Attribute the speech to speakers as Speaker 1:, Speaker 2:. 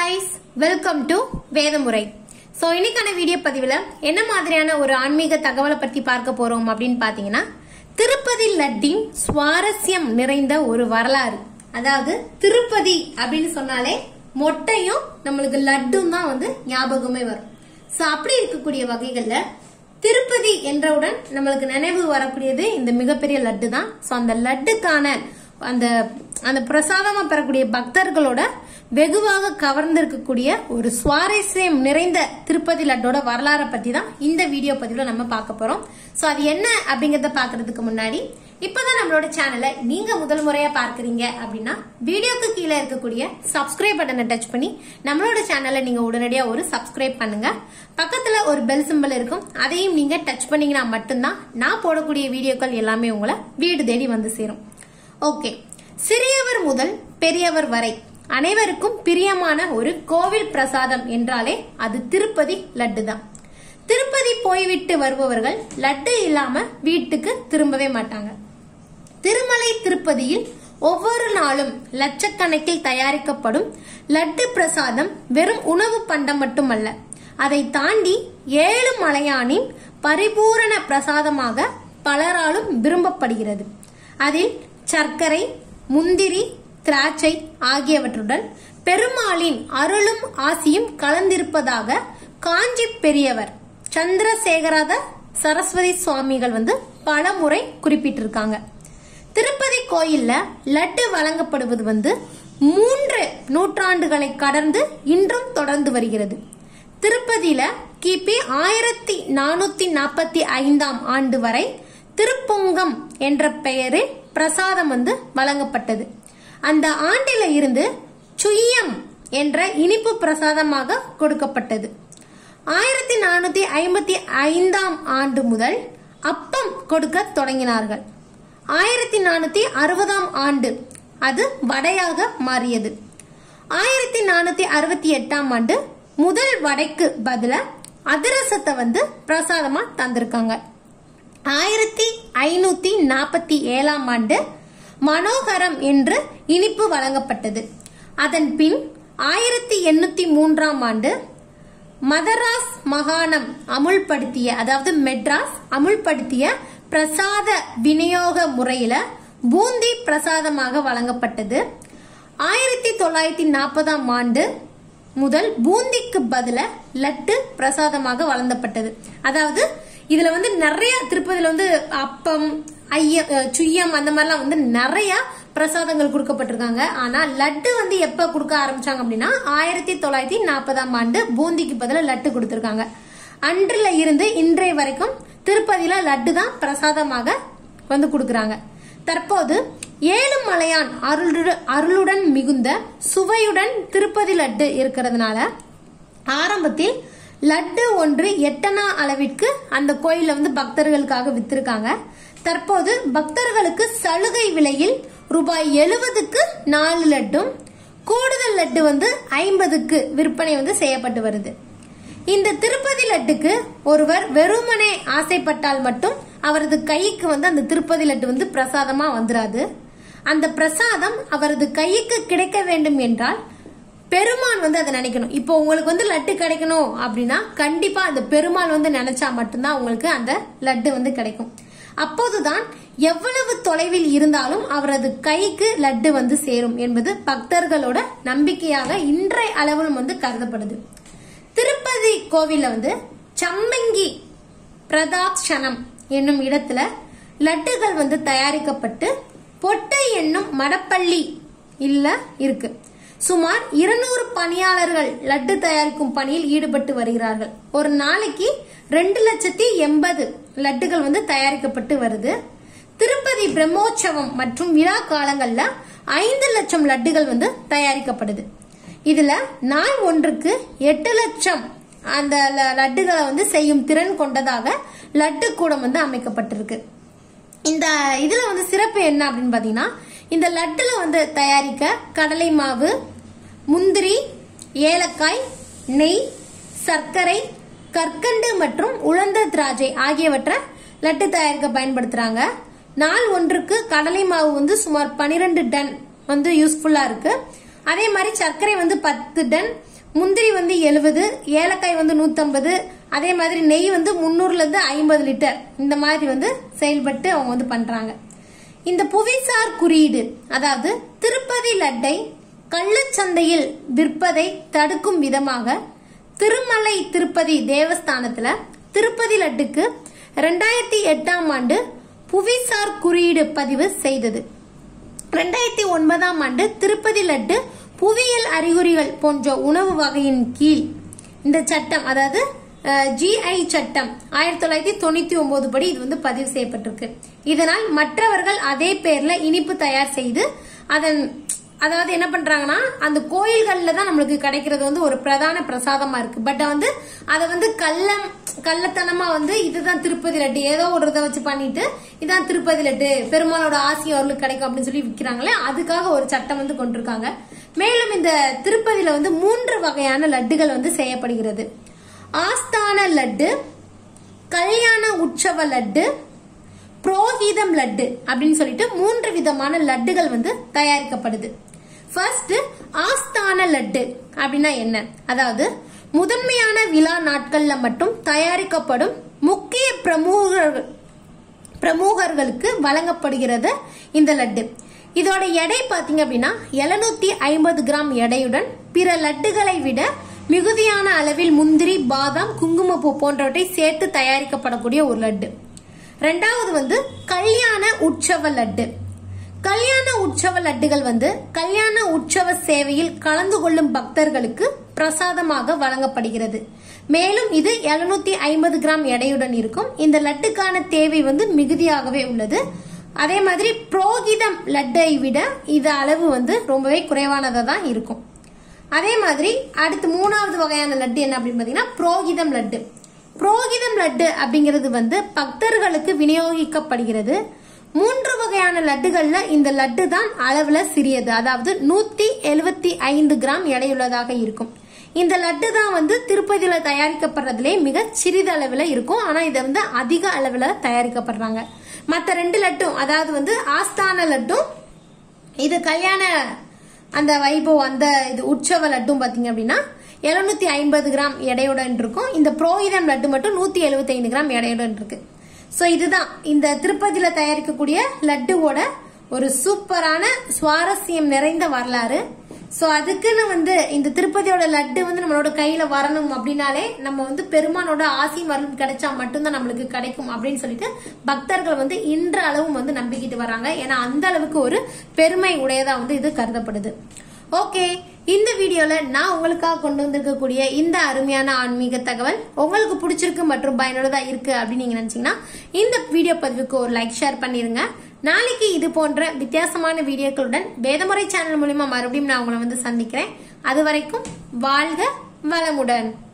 Speaker 1: guys welcome to Vedamurai so இன்னைக்கான video பதிவில் என்ன மாதிரியான ஒரு ஆன்மீக தகவலை பற்றி பார்க்க போறோம் அப்படின்னு பார்த்தீங்கன்னா திருப்பதி லட்டின் சுவாரஸ்யம் நிறைந்த ஒரு வரலாறு அதாவது திருப்பதி அப்படின்னு சொன்னாலே மொட்டையும் நம்மளுக்கு லட்டும் தான் வந்து ஞாபகமே வரும் ஸோ அப்படி இருக்கக்கூடிய வகைகள்ல திருப்பதி என்றவுடன் நம்மளுக்கு நினைவு வரக்கூடியது இந்த மிகப்பெரிய லட்டு தான் ஸோ அந்த லட்டுக்கான அந்த அந்த பிரசாதமா பெறக்கூடிய பக்தர்களோட வெகுவாக கவர்ந்திருக்கக்கூடிய ஒரு சுவாரஸ்யம் நிறைந்த திருப்பதி லட்டோட வரலாறை பத்தி தான் இந்த வீடியோ பதிவுல நம்ம பார்க்க போறோம் ஸோ அது என்ன அப்படிங்கறத பாக்குறதுக்கு முன்னாடி இப்பதான் நம்மளோட சேனலை நீங்க முதல் முறையா பார்க்கறீங்க அப்படின்னா வீடியோக்கு கீழே இருக்கக்கூடிய சப்ஸ்கிரைப் பட்டனை டச் பண்ணி நம்மளோட சேனலை நீங்க உடனடியா ஒரு சப்ஸ்கிரைப் பண்ணுங்க பக்கத்துல ஒரு பெல் சிம்பிள் இருக்கும் அதையும் நீங்க டச் பண்ணீங்கன்னா மட்டும்தான் நான் போடக்கூடிய வீடியோக்கள் எல்லாமே உங்களை வீடு தேடி வந்து சேரும் ஓகே சிறியவர் முதல் பெரியவர் வரை அனைவருக்கும் பிரியமான ஒரு கோவில் பிரசாதம் என்றாலே அது திருப்பதி லட்டு தான் திருப்பதி போய்விட்டு வருபவர்கள் லட்டு இல்லாம வீட்டுக்கு திரும்பவே மாட்டாங்க திருமலை திருப்பதியில் ஒவ்வொரு நாளும் லட்சக்கணக்கில் தயாரிக்கப்படும் லட்டு பிரசாதம் வெறும் உணவு பண்டம் மட்டுமல்ல அதை தாண்டி ஏழு மலையானின் பரிபூரண பிரசாதமாக பலராலும் விரும்பப்படுகிறது அதில் சர்க்கரை முந்திரி திராட்சை ஆகியவற்றுடன் பெருமாளின் அருளும் ஆசியும் கலந்திருப்பதாக காஞ்சி பெரியவர் சந்திரசேகராத சரஸ்வதி சுவாமிகள் வந்து பல முறை குறிப்பிட்டிருக்காங்க திருப்பதி கோயில்ல லட்டு வழங்கப்படுவது வந்து மூன்று நூற்றாண்டுகளை கடந்து இன்றும் தொடர்ந்து வருகிறது திருப்பதியில கிபி ஆயிரத்தி நானூத்தி நாற்பத்தி ஐந்தாம் ஆண்டு வரை திருப்பொங்கம் என்ற பெயரில் பிரசாதம் வந்து வழங்கப்பட்டது அந்த ஆண்டில இருந்து சுய்யம் என்ற இனிப்பு பிரசாதமாக கொடுக்கப்பட்டது ஆயிரத்தி நானூத்தி ஐம்பத்தி ஐந்தாம் ஆண்டு முதல் அப்பம் கொடுக்க தொடங்கினார்கள் ஆயிரத்தி நானூத்தி அறுபதாம் ஆண்டு அது வடையாக மாறியது ஆயிரத்தி நானூத்தி அறுபத்தி எட்டாம் ஆண்டு முதல் வடைக்கு பதில அதிரசத்தை வந்து பிரசாதமா தந்திருக்காங்க ஆயிரத்தி ஐநூத்தி நாற்பத்தி ஏழாம் ஆண்டு மனோகரம் என்று இனிப்பு வழங்கப்பட்டது அதன் பின் ஆயிரத்தி எண்ணூத்தி மூன்றாம் ஆண்டு மதராஸ் மாகாணம் அமுல்படுத்திய அதாவது மெட்ராஸ் அமுல்படுத்திய பிரசாத விநியோக முறையில பூந்தி பிரசாதமாக வழங்கப்பட்டது ஆயிரத்தி தொள்ளாயிரத்தி நாற்பதாம் ஆண்டு முதல் பூந்திக்கு பதில லட்டு பிரசாதமாக வழங்கப்பட்டது அதாவது இதுல வந்து நிறைய திருப்பதியில வந்து அப்பம் ஐய சுய்யம் அந்த மாதிரிலாம் வந்து நிறைய பிரசாதங்கள் கொடுக்கப்பட்டிருக்காங்க ஆனா லட்டு வந்து எப்ப கொடுக்க ஆரம்பிச்சாங்க அப்படின்னா ஆயிரத்தி தொள்ளாயிரத்தி நாற்பதாம் ஆண்டு பூந்திக்கு பதில லட்டு கொடுத்திருக்காங்க அன்றுல இருந்து இன்றைய வரைக்கும் திருப்பதியில லட்டு தான் பிரசாதமாக வந்து கொடுக்கறாங்க தற்போது ஏழு மலையான் அருளுடன் அருளுடன் மிகுந்த சுவையுடன் திருப்பதி லட்டு இருக்கிறதுனால ஆரம்பத்தில் லட்டு ஒன்று எட்டனா அளவிற்கு அந்த கோயில வந்து பக்தர்களுக்காக வித்திருக்காங்க தற்போது பக்தர்களுக்கு சலுகை விலையில் ரூபாய் எழுபதுக்கு நாலு லட்டும் கூடுதல் லட்டு வந்து ஐம்பதுக்கு விற்பனை வந்து செய்யப்பட்டு வருது இந்த திருப்பதி லட்டுக்கு ஒருவர் வெறுமனே ஆசைப்பட்டால் மட்டும் அவரது கைக்கு வந்து அந்த திருப்பதி லட்டு வந்து பிரசாதமா வந்துராது அந்த பிரசாதம் அவரது கைக்கு கிடைக்க வேண்டும் என்றால் பெருமாள் வந்து அதை நினைக்கணும் இப்போ உங்களுக்கு வந்து லட்டு கிடைக்கணும் அப்படின்னா கண்டிப்பா அந்த பெருமாள் வந்து நினைச்சா மட்டும்தான் உங்களுக்கு அந்த லட்டு வந்து கிடைக்கும் அப்போதுதான் எவ்வளவு தொலைவில் இருந்தாலும் அவரது கைக்கு லட்டு வந்து சேரும் என்பது பக்தர்களோட நம்பிக்கையாக இன்றைய அளவிலும் வந்து கருதப்படுது திருப்பதி கோவில்ல வந்து சம்மங்கி பிரதாக்ஷணம் என்னும் இடத்துல லட்டுகள் வந்து தயாரிக்கப்பட்டு பொட்டை என்னும் மடப்பள்ளி இல்ல இருக்கு சுமார் இருநூறு பணியாளர்கள் லட்டு தயாரிக்கும் பணியில் ஈடுபட்டு வருகிறார்கள் ஒரு நாளைக்கு ரெண்டு லட்சத்தி எண்பது லட்டுகள் வந்து தயாரிக்கப்பட்டு வருது திருப்பதி பிரம்மோற்சவம் மற்றும் விழா காலங்கள்ல ஐந்து லட்சம் லட்டுகள் வந்து தயாரிக்கப்படுது இதுல நாள் ஒன்றுக்கு எட்டு லட்சம் அந்த லட்டுகளை வந்து செய்யும் திறன் கொண்டதாக லட்டு கூடம் வந்து அமைக்கப்பட்டிருக்கு இந்த இதுல வந்து சிறப்பு என்ன அப்படின்னு பாத்தீங்கன்னா இந்த லட்டுல வந்து தயாரிக்க கடலை மாவு முந்திரி ஏலக்காய் நெய் சர்க்கரை கற்கண்டு மற்றும் உலர்ந்த திராட்சை ஆகியவற்றை லட்டு தயாரிக்க பயன்படுத்துறாங்க நாள் ஒன்றுக்கு கடலை மாவு வந்து சுமார் பனிரெண்டு டன் வந்து யூஸ்ஃபுல்லா இருக்கு அதே மாதிரி சர்க்கரை வந்து பத்து டன் முந்திரி வந்து எழுபது ஏலக்காய் வந்து நூத்தம்பது அதே மாதிரி நெய் வந்து முந்நூறுல இருந்து ஐம்பது லிட்டர் இந்த மாதிரி வந்து செயல்பட்டு அவங்க வந்து பண்றாங்க இந்த புவிசார் குறியீடு அதாவது திருப்பதி லட்டை கள்ளச்சந்தையில் விற்பதை தடுக்கும் விதமாக திருமலை திருப்பதி தேவஸ்தானத்துல திருப்பதி லட்டுக்கு ரெண்டாயிரத்தி எட்டாம் ஆண்டு புவிசார் குறியீடு பதிவு செய்தது ரெண்டாயிரத்தி ஒன்பதாம் ஆண்டு திருப்பதி லட்டு புவியியல் அறிகுறிகள் போன்ற உணவு வகையின் கீழ் இந்த சட்டம் அதாவது ஜிஐ சட்டம் ஆயிரத்தி தொள்ளாயிரத்தி தொண்ணூத்தி ஒன்பது படி இது வந்து பதிவு செய்யப்பட்டிருக்கு இதனால் மற்றவர்கள் அதே பேர்ல இனிப்பு தயார் செய்து அதன் அதாவது என்ன பண்றாங்கன்னா அந்த கோயில்கள்ல தான் நம்மளுக்கு கிடைக்கிறது வந்து ஒரு பிரதான பிரசாதமா இருக்கு பட் வந்து அதை வந்து கள்ளம் கள்ளத்தனமா வந்து இதுதான் திருப்பதி லட்டு ஏதோ ஒரு இதை வச்சு பண்ணிட்டு இதான் திருப்பதி லட்டு பெருமாளோட ஆசி அவர்களுக்கு கிடைக்கும் அப்படின்னு சொல்லி விற்கிறாங்களே அதுக்காக ஒரு சட்டம் வந்து கொண்டிருக்காங்க மேலும் இந்த திருப்பதியில வந்து மூன்று வகையான லட்டுகள் வந்து செய்யப்படுகிறது ஆஸ்தான லட்டு கல்யாண உற்சவ லட்டு புரோகிதம் லட்டு அப்படின்னு சொல்லிட்டு மூன்று விதமான லட்டுகள் வந்து தயாரிக்கப்படுது ஃபர்ஸ்ட் ஆஸ்தான லட்டு அப்படின்னா என்ன அதாவது முதன்மையான விழா நாட்கள்ல மட்டும் தயாரிக்கப்படும் முக்கிய பிரமுகர்கள் பிரமுகர்களுக்கு வழங்கப்படுகிறது இந்த லட்டு இதோட எடை பாத்தீங்க அப்படின்னா எழுநூத்தி ஐம்பது கிராம் எடையுடன் பிற லட்டுகளை விட மிகுதியான அளவில் முந்திரி பாதாம் குங்குமப்பூ போன்றவற்றை சேர்த்து தயாரிக்கப்படக்கூடிய ஒரு லட்டு ரெண்டாவது வந்து கல்யாண உற்சவ லட்டு கல்யாண உற்சவ லட்டுகள் வந்து கல்யாண உற்சவ சேவையில் கலந்து கொள்ளும் பக்தர்களுக்கு பிரசாதமாக வழங்கப்படுகிறது மேலும் இது 750 ஐம்பது கிராம் எடையுடன் இருக்கும் இந்த லட்டுக்கான தேவை வந்து மிகுதியாகவே உள்ளது அதே மாதிரி புரோகிதம் லட்டை விட இது அளவு வந்து ரொம்பவே குறைவானதா தான் இருக்கும் அதே மாதிரி அடுத்து மூணாவது வகையான லட்டு என்ன அப்படின்னு பாத்தீங்கன்னா புரோகிதம் லட்டு புரோகிதம் லட்டு அப்படிங்கிறது வந்து பக்தர்களுக்கு விநியோகிக்கப்படுகிறது மூன்று வகையான லட்டுகள்ல இந்த லட்டு தான் அளவுல சிறியது அதாவது நூத்தி எழுவத்தி ஐந்து கிராம் எடையுள்ளதாக இருக்கும் இந்த லட்டு தான் வந்து திருப்பதியில தயாரிக்கப்படுறதுலே மிக சிறிது அளவுல இருக்கும் ஆனா இதை வந்து அதிக அளவுல தயாரிக்கப்படுறாங்க மத்த ரெண்டு லட்டும் அதாவது வந்து ஆஸ்தான லட்டும் இது கல்யாண அந்த வைபவ் அந்த இது உற்சவ லட்டும் பாத்தீங்க அப்படின்னா எழுநூத்தி ஐம்பது கிராம் எடையுடன் இருக்கும் இந்த புரோகிதம் லட்டு மட்டும் நூத்தி எழுபத்தி ஐந்து கிராம் எடையுடன் இருக்கு சோ இதுதான் இந்த திருப்பதியில தயாரிக்கக்கூடிய லட்டுவோட ஒரு சூப்பரான சுவாரஸ்யம் நிறைந்த வரலாறு சோ அதுக்குன்னு வந்து இந்த திருப்பதியோட லட்டு வந்து நம்மளோட கையில வரணும் அப்படின்னாலே நம்ம வந்து பெருமானோட ஆசி வரலும் கிடைச்சா மட்டும்தான் நம்மளுக்கு கிடைக்கும் அப்படின்னு சொல்லிட்டு பக்தர்கள் வந்து இன்ற அளவும் வந்து நம்பிக்கிட்டு வராங்க ஏன்னா அந்த அளவுக்கு ஒரு பெருமை உடையதா வந்து இது கருதப்படுது ஓகே இந்த வீடியோல நான் உங்களுக்காக கொண்டு வந்திருக்கக்கூடிய இந்த அருமையான ஆன்மீக தகவல் உங்களுக்கு பிடிச்சிருக்கு மற்றும் பயனுள்ளதா இருக்கு அப்படின்னு நீங்க நினைச்சீங்கன்னா இந்த வீடியோ பதிவுக்கு ஒரு லைக் ஷேர் பண்ணிருங்க நாளைக்கு இது போன்ற வித்தியாசமான வீடியோக்களுடன் வேதமுறை சேனல் மூலியமா மறுபடியும் நான் உங்களை வந்து சந்திக்கிறேன் அது வரைக்கும் வாழ்க வளமுடன்